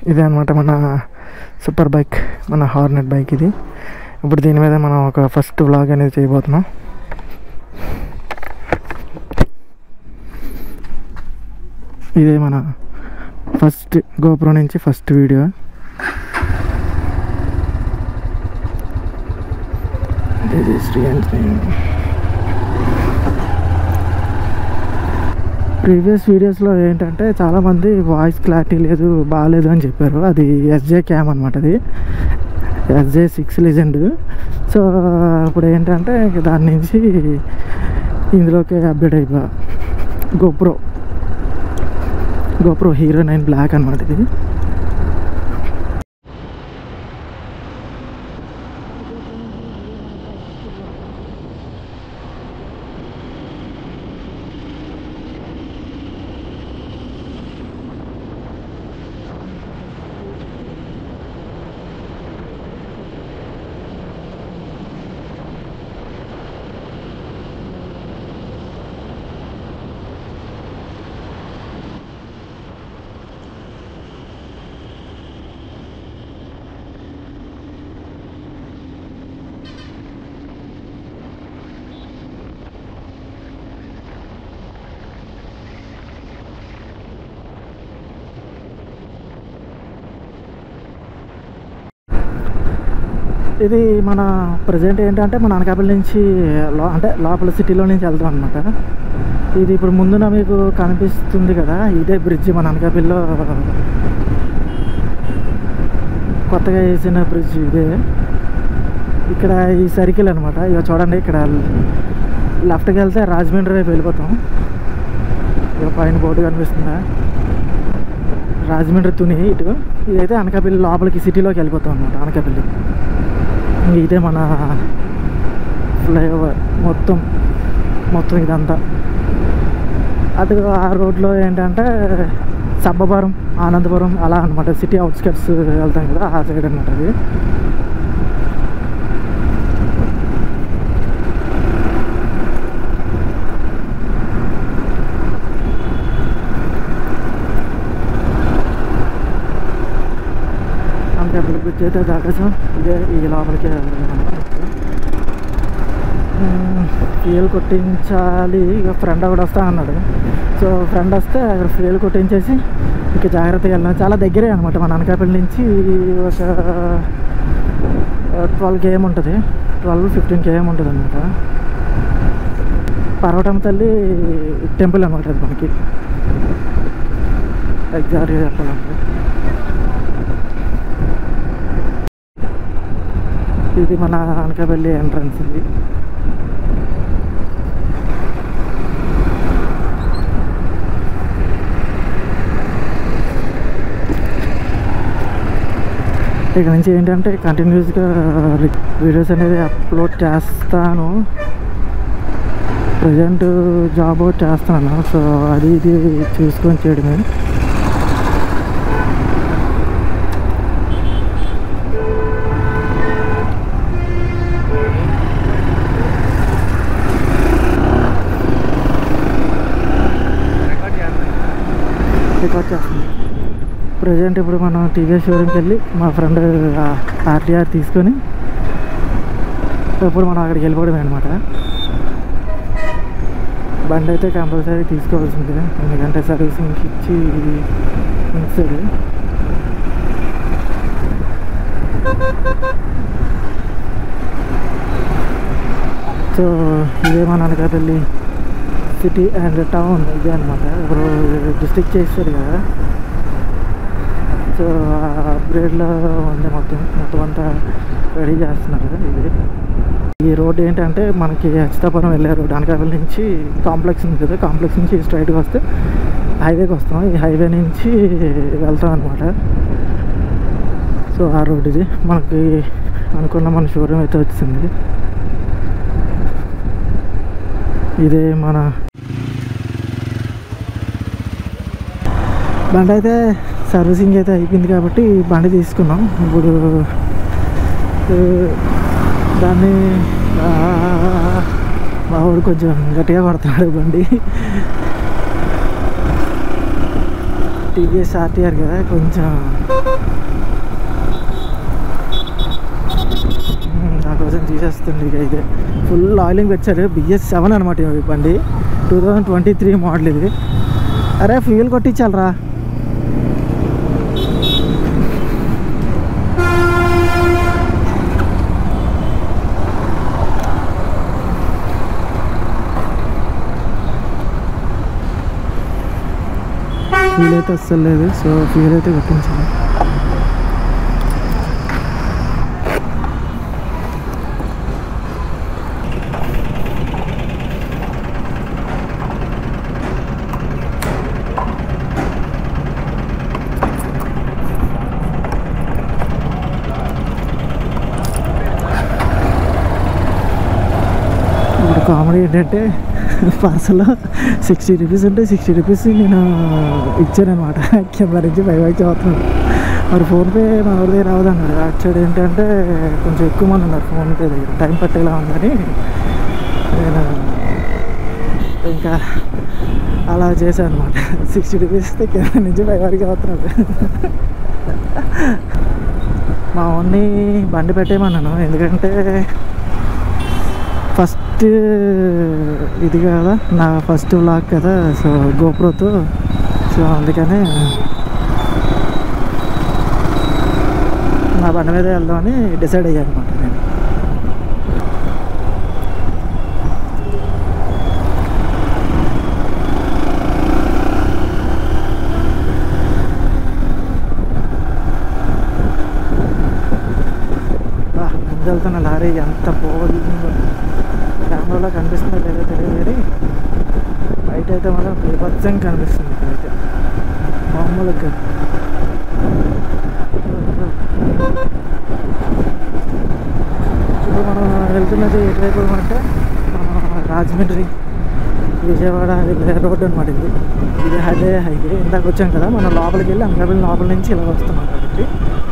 ఇదే అనమాట మన సూపర్ బైక్ మన హార్నెట్ బైక్ ఇది ఇప్పుడు దీని మీద మనం ఒక ఫస్ట్ వ్లాగ్ అనేది చేయబోతున్నాం ఇదే మన ఫస్ట్ గోప్రో నుంచి ఫస్ట్ వీడియో ఇది శ్రీ ఆంజనేయ ప్రీవియస్ వీడియోస్లో ఏంటంటే చాలామంది వాయిస్ క్లారిటీ లేదు బాగాలేదు అని చెప్పారు అది ఎస్జే క్యామ్ అనమాట అది ఎస్జే సిక్స్ లెజెండ్ సో ఇప్పుడు ఏంటంటే ఇంక దాని నుంచి ఇందులోకి అప్డేట్ అయిపోయా GoPro GoPro Hero nine black అనమాట ఇది ఇది మన ప్రజెంట్ ఏంటంటే మన అనకాపల్లి నుంచి లో అంటే లోపల సిటీలో నుంచి వెళ్తాం అనమాట ఇది ఇప్పుడు ముందున మీకు కనిపిస్తుంది కదా ఇదే బ్రిడ్జ్ మన అనకాపల్లిలో కొత్తగా వేసిన బ్రిడ్జ్ ఇదే ఇక్కడ ఈ సర్కిల్ అనమాట ఇక చూడండి ఇక్కడ లెఫ్ట్కి వెళ్తే రాజమండ్రి వైపు వెళ్ళిపోతాం ఇక్కడ పైన బోర్డు కనిపిస్తుందా రాజమండ్రి తుని ఇటు ఇదైతే అనకాపల్లి లోపలికి సిటీలోకి వెళ్ళిపోతాం అనమాట అనకాపల్లి ఇదే మన ఫ్లైఓవర్ మొత్తం మొత్తం ఇదంతా అటు ఆ రోడ్లో ఏంటంటే సబ్బవరం ఆనందపురం అలా అనమాట సిటీ అవుట్స్కట్స్ వెళ్తాం కదా ఆ సైడ్ అనమాట అది అంతే బ్రిడ్జ్ అయితే దాటేసాం ఇదే ఈ లోపలికి ఫ్యూయల్ కొట్టించాలి ఇక ఫ్రెండ్ ఒకటి వస్తా అన్నాడు సో ఫ్రెండ్ వస్తే అక్కడ ఫ్యూయల్ కొట్టించేసి ఇక జాగ్రత్తగా వెళ్ళాం చాలా దగ్గరే అనమాట మన అనకాపల్లి నుంచి ఒక ట్వెల్వ్ కేఎం ఉంటుంది ట్వెల్వ్ ఫిఫ్టీన్ కేఎం ఉంటుంది అనమాట పర్వటం తల్లి టెంపుల్ అనమాట అది మనకి ఎగ్జాక్ట్గా చెప్పాలంటే ఇది మన అనకాపల్లి ఎంట్రన్స్ ఇది ఇక నుంచి ఏంటంటే కంటిన్యూస్గా వీడియోస్ అనేది అప్లోడ్ చేస్తాను ప్రజెంట్ జాబ్ ఒకటి చేస్తాను సో అది ఇది చూసుకొని చేయడమే రికార్డ్ చేస్తుంది ప్రజెంట్ ఇప్పుడు మనం టీవీఎస్ షోరూమ్కి వెళ్ళి మా ఫ్రెండ్ ఆర్టీఆర్ తీసుకొని ఇప్పుడు మనం అక్కడికి వెళ్ళిపోవడమే అనమాట బండి అయితే కంపల్సరీ తీసుకోవాల్సిందే ఎందుకంటే సర్వీసింగ్కి ఇచ్చి ఇస్తుంది సో ఇదే మన అనకాపల్లి సిటీ అండ్ టౌన్ ఇదే అనమాట ఇప్పుడు డిస్ట్రిక్ట్ చేస్తారు కదా సో అప్గ్రేడ్లో ఉంది మొత్తం మొత్తం అంతా రెడీ చేస్తున్నారు ఇది ఈ రోడ్ ఏంటంటే మనకి అచ్చితాపురం వెళ్ళే రోడ్ అనకాపల్లి నుంచి కాంప్లెక్స్ ఉంది కదా కాంప్లెక్స్ నుంచి స్ట్రైట్గా వస్తే హైవేకి వస్తాం ఈ హైవే నుంచి వెళ్తాం అనమాట సో ఆ రోడ్ ఇది మనకి అనుకున్న మన షోరూమ్ అయితే వచ్చింది ఇదే మన బండి అయితే సర్వీసింగ్ అయితే అయిపోయింది కాబట్టి బండి తీసుకున్నాం ఇప్పుడు ఆ, దాన్ని ఆ, మా వాడు కొంచెం గట్టిగా కొడుతున్నాడు బండి టీవీఎస్ ఆర్టీఆర్ కదా కొంచెం థౌసండ్ తీసేస్తుంది ఇక ఇదే ఫుల్ ఆయిలింగ్ పెట్టారు బిఎస్ సెవెన్ అనమాట ఈ బండి two thousand twenty three model ఇది అరే ఫ్యూయల్ కొట్టించాలరా ఫ్యూల్ అయితే అస్సలు లేదు సో ఫ్యూల్ అయితే కొట్టించాలి ఇప్పుడు కామెడీ ఏంటంటే పార్సల్లో సిక్స్టీ రూపీస్ ఉంటే సిక్స్టీ రూపీస్ నేను ఇచ్చానమాట కింద నుంచి పై పైకి చదువుతున్నాడు మరి ఫోన్పే మా ఊరి దగ్గర రావదన్నాడు అటు సైడ్ ఏంటంటే కొంచెం ఎక్కువ మంది ఉన్నారు ఫోన్పే దగ్గర టైం పట్టేలా ఉందని నేను ఇంకా అలా చేశాను అనమాట సిక్స్టీ రూపీస్ ఇస్తే కింద నుంచి పై వరకు అవుతున్నాడు మా ఓన్ని బండి పెట్టేయమన్నాను ఎందుకంటే ఫస్ట్ ఇది కదా నా ఫస్ట్ వ్లాగ్ కదా సో గోప్రోతో సో అందుకనే నా బండి మీద వెళ్దామని డిసైడ్ అయ్యాను అనమాట నేను బా, ముందు వెళ్తున్న లారీ ఎంత పోతుందో కెమెరాలో కనిపిస్తుందో లేదో తెలియదు కానీ బయట అయితే మాత్రం బీభత్సం కనిపిస్తుంది ఇక్కడైతే మామూలుగా కాదు. ఇప్పుడు మనం వెళ్తున్నది ఎటువైపు అంటే మనం రాజమండ్రి విజయవాడ హైవే రోడ్ అనమాట ఇది ఇది హైవే హైవే ఇందాక వచ్చాం కదా మనం లోపలికి వెళ్ళి అనకాపల్లి లోపల నుంచి ఇలా వస్తున్నాం కాబట్టి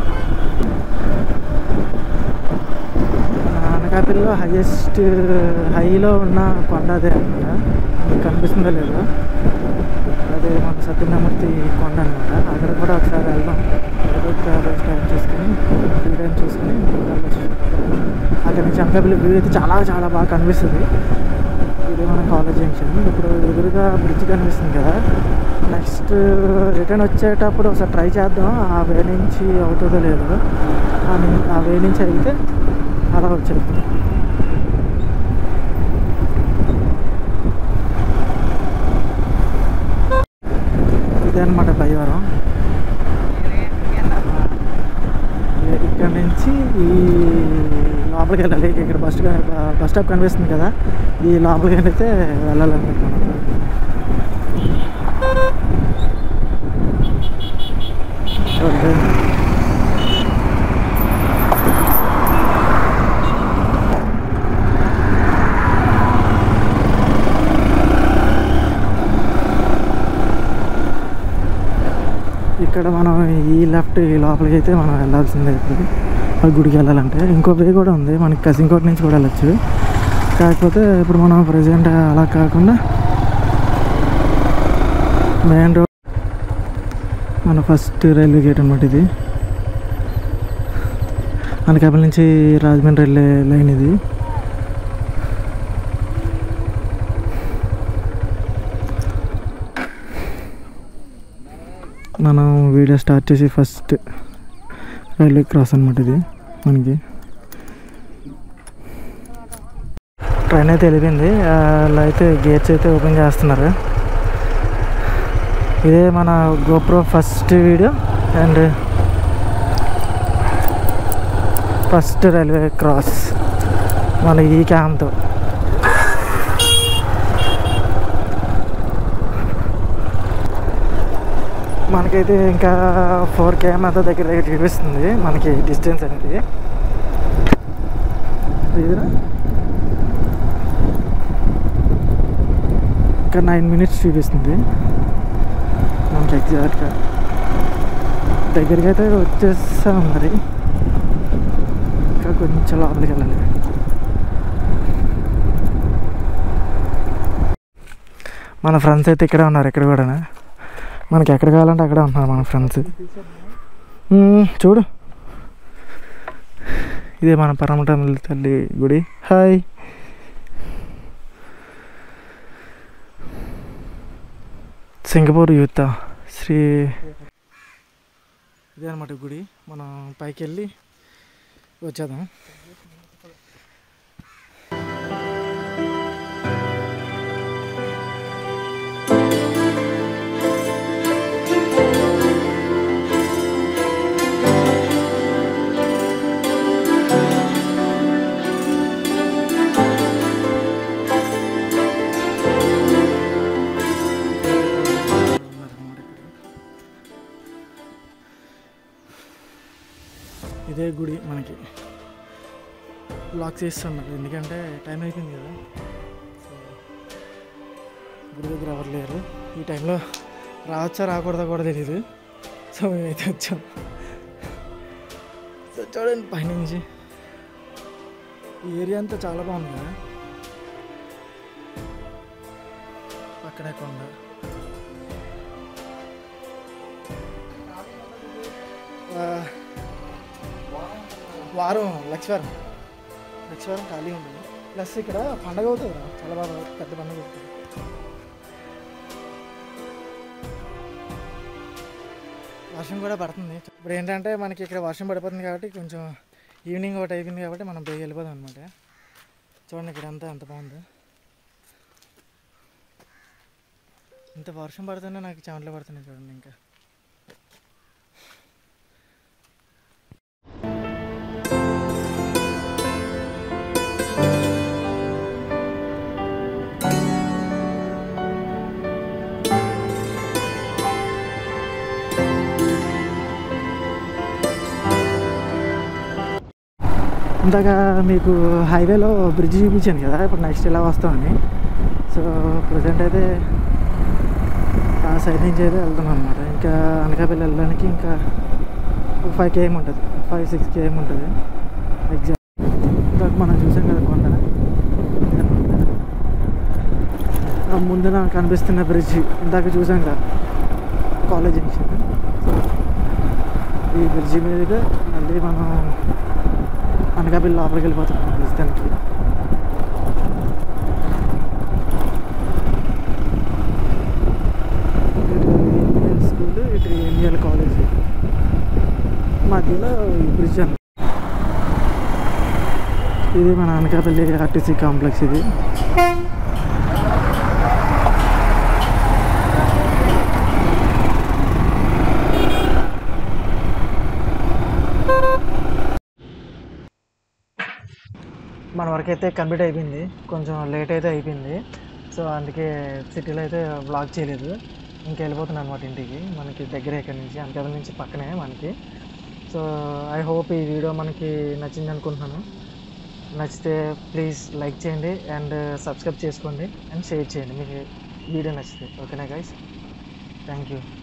మన అనకాపల్లిలో హైయెస్ట్ హైలో ఉన్న కొండ అదే అనమాట మీకు కనిపిస్తుందో లేదో అదే మన సత్యనామూర్తి కొండ అనమాట అక్కడ కూడా ఒకసారి వెళ్దాం ఏదో ఒక స్టార్ట్ చేసుకుని ఫ్రీ టైం చూసుకుని వెళ్ళొచ్చు అక్కడ నుంచి అనకాపల్లి వ్యూ అయితే చాలా చాలా బాగా కనిపిస్తుంది ఇది మన కాలేజ్ జంక్షన్ ఇప్పుడు ఎదురుగా బ్రిడ్జ్ కనిపిస్తుంది కదా నెక్స్ట్ రిటర్న్ వచ్చేటప్పుడు ఒకసారి ట్రై చేద్దాం ఆ వే నుంచి అవుతుందో లేదో ఆ ని- ఆ వే నుంచి అయితే అలా వచ్చేద్దాం ఇదే అనమాట బయ్యవరం ఇక్కడ నుంచి ఈ లోపలికి వెళ్ళాలి ఇక్కడ బస్ బస్ స్టాప్ కనిపిస్తుంది కదా ఈ లోపలికి అయితే వెళ్ళాలనుకుంటున్నాను ఓకే. ఇక్కడ మనం ఈ లెఫ్ట్ ఈ లోపలికి అయితే మనం వెళ్ళాల్సిందే ఇప్పుడు ఆ గుడికి వెళ్ళాలంటే ఇంకో వే కూడా ఉంది మనకి కసింకోట నుంచి కూడా వెళ్ళచ్చు కాకపోతే ఇప్పుడు మనం ప్రజెంట్ అలా కాకుండా మెయిన్ రోడ్ మన ఫస్ట్ రైల్వే గేట్ అనమాట ఇది అనకాపల్లి నుంచి రాజమండ్రి వెళ్ళే లైన్ ఇది మనం వీడియో స్టార్ట్ చేసి ఫస్ట్ రైల్వే క్రాస్ అనమాట ఇది మనకి ట్రైన్ అయితే వెళ్ళిపోయింది అలా అయితే గేట్స్ అయితే ఓపెన్ చేస్తున్నారు ఇదే మన GoPro first video and first railway cross మన ఈ క్యాంప్తో మనకైతే ఇంకా ఫోర్ కేఎం అంత దగ్గర దగ్గర చూపిస్తుంది మనకి డిస్టెన్స్ అనేది ఇదిరా ఇంకా నైన్ మినిట్స్ చూపిస్తుంది మనకి ఎగ్జాక్ట్గా దగ్గరికి అయితే వచ్చేస్తాం మరి ఇంకా కొంచెం లోపలికి వెళ్ళాలి మన ఫ్రెండ్స్ అయితే ఇక్కడే ఉన్నారు ఇక్కడ కూడా మనకి ఎక్కడ కావాలంటే అక్కడే ఉంటున్నారు మన ఫ్రెండ్స్ మ్మ్, చూడు ఇదే మన పరమటం తల్లి గుడి హాయ్ సింగపూర్ యూత్ శ్రీ ఇదే అనమాట గుడి మనం పైకి వెళ్ళి వచ్చేద్దాం ఇదే గుడి మనకి బ్లాక్ చేస్తున్నారు ఎందుకంటే టైం అయిపోయింది కదా సో గుడి దగ్గర ఎవరు లేరు ఈ టైంలో రావచ్చా రాకూడదా కూడా తెలియదు సో మేమైతే వచ్చాం సో చూడండి పైనుంచి ఈ ఏరియా అంతా చాలా బాగుంది కదా పక్కనే కొండ ఆ, వారం లక్ష్వారం లక్ష్వారం ఖాళీ ఉంటుంది ప్లస్ ఇక్కడ పండగ అవుతుంది రా చాలా బాగా పెద్ద పండగ అవుతుంది వర్షం కూడా పడుతుంది ఇప్పుడు ఏంటంటే మనకి ఇక్కడ వర్షం పడిపోతుంది కాబట్టి కొంచెం ఈవినింగ్ ఒకటి అయిపోయింది కాబట్టి మనం బయట వెళ్ళిపోదాం అనమాట చూడండి ఇక్కడ అంతా ఎంత బాగుందో ఇంత వర్షం పడుతున్నా నాకు చెమటలు పడుతున్నాయి చూడండి ఇంకా ఇందాక మీకు హైవేలో బ్రిడ్జ్ చూపించాను కదా ఇప్పుడు నెక్స్ట్ ఇలా వస్తామని సో ప్రజెంట్ అయితే ఆ సైడ్ నుంచి అయితే వెళ్తున్నాం అనమాట ఇంకా అనకాపల్లి వెళ్ళడానికి ఇంకా ఫైవ్ కేఎం ఉంటుంది ఫైవ్ సిక్స్ కేఎం ఉంటుంది ఎగ్జాక్ట్ ఇందాక మనం చూసాం కదా కొండ ఆ ముందున కనిపిస్తున్న బ్రిడ్జ్ ఇందాక చూసాం కదా కాలేజ్ జంక్షన్ ఈ బ్రిడ్జి మీదుగా మళ్ళీ మనం అనకాపల్లి లోపలికి వెళ్ళిపోతాం ప్రస్తుతానికి ఇటు ఇండియన్ స్కూల్ ఇటు ఇండియన్ కాలేజ్ మధ్యలో ఈ బ్రిడ్జ్ అన్న ఇది మన అనకాపల్లి ఆర్టీసీ కాంప్లెక్స్ ఇది మన వర్క్ అయితే కంప్లీట్ అయిపోయింది కొంచెం లేట్ అయితే అయిపోయింది సో అందుకే సిటీలో అయితే బ్లాగ్ చేయలేదు ఇంకా వెళ్ళిపోతున్నాను అనమాట ఇంటికి మనకి దగ్గరే ఇక్కడ నుంచి అనకాపల్లి నుంచి పక్కనే మనకి సో ఐ హోప్ ఈ వీడియో మనకి నచ్చింది అనుకుంటున్నాను నచ్చితే ప్లీజ్ లైక్ చేయండి అండ్ సబ్స్క్రైబ్ చేసుకోండి అండ్ షేర్ చేయండి మీకు వీడియో నచ్చితే ఓకేనా గైస్ థ్యాంక్ యూ